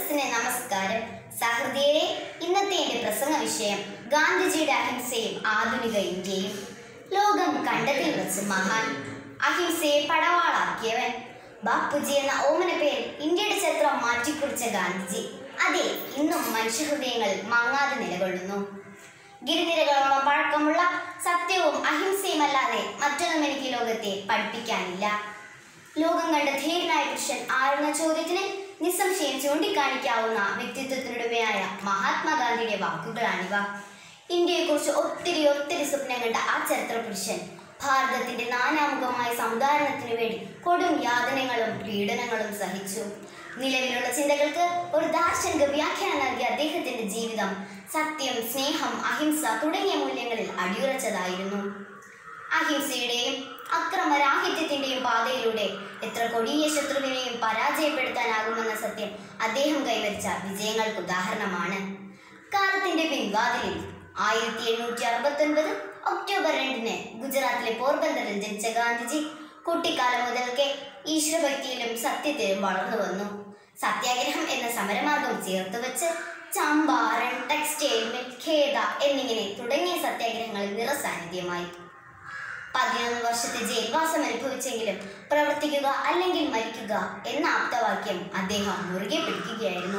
സദസ്സിന് നമസ്കാരം സഹൃദയരെ ഇന്നത്തെ എൻ്റെ പ്രസംഗ വിഷയം ഗാന്ധിജിയുടെ അഹിംസയും ആധുനിക ഇന്ത്യയും ലോകം കണ്ടതിൽ വെച്ച് മഹാൻ അഹിംസയെ പടവാളാക്കിയവൻ ബാപ്പുജി എന്ന ഓമന പേരിൽ ഇന്ത്യയുടെ ചരിത്രം മാറ്റിക്കുറിച്ച ഗാന്ധിജി അതെ ഇന്നും മനുഷ്യഹൃദയങ്ങൾ മങ്ങാതെ നിലകൊള്ളുന്നു ഗിരിനിരകളോളം പഴക്കമുള്ള സത്യവും അഹിംസയുമല്ലാതെ മറ്റൊന്നും എനിക്ക് ലോകത്തെ പഠിപ്പിക്കാനില്ല ലോകം കണ്ട ധീരനായ പുരുഷൻ ആരെന്ന ചോദ്യത്തിന് നിസ്സംശയം ചൂണ്ടിക്കാണിക്കാവുന്ന വ്യക്തിത്വത്തിനുടമയായ മഹാത്മാഗാന്ധിയുടെ വാക്കുകളാണിവ ഇന്ത്യയെക്കുറിച്ച് ഒത്തിരി ഒത്തിരി സ്വപ്നം കണ്ട ആ ചരിത്ര പുരുഷൻ ഭാരതത്തിന്റെ നാനാമുഖമായ സമുദാരണത്തിനു വേണ്ടി കൊടും യാതനകളും പീഡനങ്ങളും സഹിച്ചു നിലവിലുള്ള ചിന്തകൾക്ക് ഒരു ദാർശനിക വ്യാഖ്യാനം നൽകിയ അദ്ദേഹത്തിന്റെ ജീവിതം സത്യം സ്നേഹം അഹിംസ തുടങ്ങിയ മൂല്യങ്ങളിൽ അടിയുറച്ചതായിരുന്നു അഹിംസയുടെയും അക്രമരാഹിത്യത്തിന്റെയും പാതയിലൂടെ എത്ര കൊടിയ ശത്രുവിനെയും പരാജയപ്പെടുത്താനാകുമെന്ന സത്യം അദ്ദേഹം കൈവരിച്ച വിജയങ്ങൾക്ക് ഉദാഹരണമാണ് കാലത്തിന്റെ പിൻവാതിലിൽ ആയിരത്തി എണ്ണൂറ്റി അറുപത്തി ഒൻപത് ഒക്ടോബർ രണ്ടിന് ഗുജറാത്തിലെ പോർബന്തറിൽ ജനിച്ച ഗാന്ധിജി കുട്ടിക്കാലം മുതൽക്കേ ഈശ്വരഭക്തിയിലും സത്യത്തിലും വളർന്നു വന്നു സത്യാഗ്രഹം എന്ന സമരമാർഗം ചേർത്ത് വെച്ച് ചമ്പാരൻ ടെക്സ്റ്റൈൽ മിൽ ഖേദ എന്നിങ്ങനെ തുടങ്ങിയ സത്യാഗ്രഹങ്ങളിൽ നിറസാന്നിധ്യമായി പതിനൊന്ന് വർഷത്തെ ജയിൽവാസം അനുഭവിച്ചെങ്കിലും പ്രവർത്തിക്കുക അല്ലെങ്കിൽ മരിക്കുക എന്ന ആപ്തവാക്യം അദ്ദേഹം മുറുകെ പിടിക്കുകയായിരുന്നു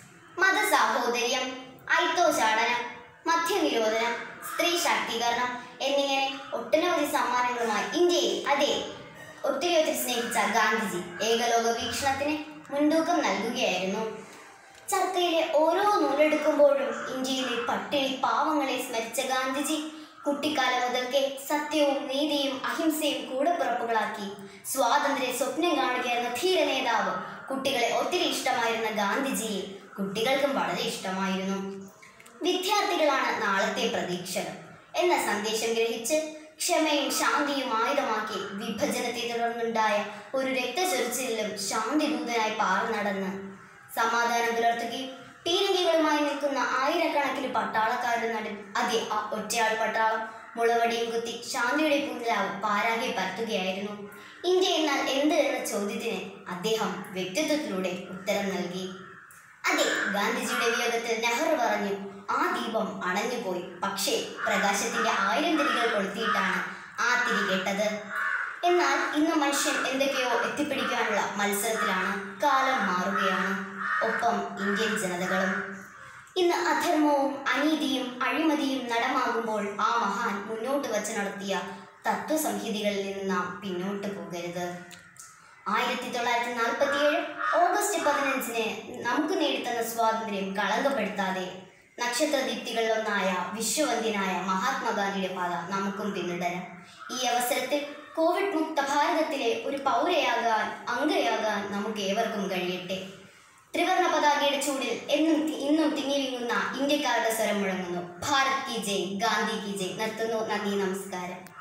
മതസാഹോദര്യം ഐത്തോചാടനം മദ്യനിരോധനം സ്ത്രീ ശാക്തീകരണം എന്നിങ്ങനെ ഒട്ടനവധി സമ്മാനങ്ങളുമായി ഇന്ത്യയെ അതെ ഒത്തിരി ഒത്തിരി സ്നേഹിച്ച ഗാന്ധിജി ഏകലോക വീക്ഷണത്തിന് മുൻതൂക്കം നൽകുകയായിരുന്നു ചർക്കയിലെ ഓരോ നൂലെടുക്കുമ്പോഴും ഇന്ത്യയിലെ പട്ടിണി പാവങ്ങളെ സ്മരിച്ച ഗാന്ധിജി കുട്ടിക്കാലം മുതൽക്കേ സത്യവും നീതിയും അഹിംസയും കൂടപ്പിറപ്പുകളാക്കി സ്വാതന്ത്ര്യ സ്വപ്നം കാണുകയായിരുന്ന ധീര നേതാവ് കുട്ടികളെ ഒത്തിരി ഇഷ്ടമായിരുന്ന ഗാന്ധിജിയെ കുട്ടികൾക്കും വളരെ ഇഷ്ടമായിരുന്നു വിദ്യാർത്ഥികളാണ് നാളത്തെ പ്രതീക്ഷകൾ എന്ന സന്ദേശം ഗ്രഹിച്ച് ക്ഷമയും ശാന്തിയും ആയുധമാക്കി വിഭജനത്തെ തുടർന്നുണ്ടായ ഒരു രക്തചൊരിച്ചിലും ശാന്തിദൂതനായി പാറു നടന്ന് സമാധാനം പുലർത്തുകയും പീരങ്കികളുമായി നിൽക്കുന്ന ആയിരക്കണക്കിന് പട്ടാളക്കാരുടെ നടുവിൽ അതെ ആ ഒറ്റയാൾ പട്ടാളം മുളവടിയും കുത്തി ശാന്തിയുടെ പൂഞ്ചാവ് പാരാകെ പരത്തുകയായിരുന്നു ഇന്ത്യ എന്നാൽ എന്ത് എന്ന ചോദ്യത്തിന് അദ്ദേഹം വ്യക്തിത്വത്തിലൂടെ ഉത്തരം നൽകി അതെ ഗാന്ധിജിയുടെ വിയോഗത്തിൽ നെഹ്റു പറഞ്ഞു ആ ദീപം അണഞ്ഞുപോയി പക്ഷേ പ്രകാശത്തിന്റെ ആയിരം തിരികൾ കൊളുത്തിയിട്ടാണ് ആ തിരി കേട്ടത് എന്നാൽ ഇന്ന് മനുഷ്യൻ എന്തൊക്കെയോ എത്തിപ്പിടിക്കാനുള്ള മത്സരത്തിലാണ് കാലം മാറുകയാണ് ഒപ്പം ഇന്ത്യൻ ജനതകളും ഇന്ന് അധർമ്മവും അനീതിയും അഴിമതിയും നടമാകുമ്പോൾ ആ മഹാൻ മുന്നോട്ട് വച്ച് നടത്തിയ തത്വസംഹിതകളിൽ നിന്ന് നാം പിന്നോട്ട് പോകരുത് ആയിരത്തി തൊള്ളായിരത്തി നാൽപ്പത്തിയേഴ് ഓഗസ്റ്റ് പതിനഞ്ചിന് നമുക്ക് നേടിത്തന്ന സ്വാതന്ത്ര്യം കളങ്കപ്പെടുത്താതെ നക്ഷത്രദീപ്തികളിലൊന്നായ വിശ്വവന്ധ്യനായ മഹാത്മാഗാന്ധിയുടെ പാത നമുക്കും പിന്തുടരാം ഈ അവസരത്തിൽ കോവിഡ് മുക്ത ഭാരതത്തിലെ ഒരു പൗരയാകാൻ അംഗയാകാൻ നമുക്ക് ഏവർക്കും കഴിയട്ടെ ത്രിവർണ പതാകയുടെ ചൂടിൽ എന്നും തി- ഇന്നും തിങ്ങി വിങ്ങുന്ന ഇന്ത്യക്കാരുടെ സ്വരം മുഴങ്ങുന്നു ഭാരത് കി ജയ് ഗാന്ധി കി ജയ് നിർത്തുന്നു നന്ദി നമസ്കാരം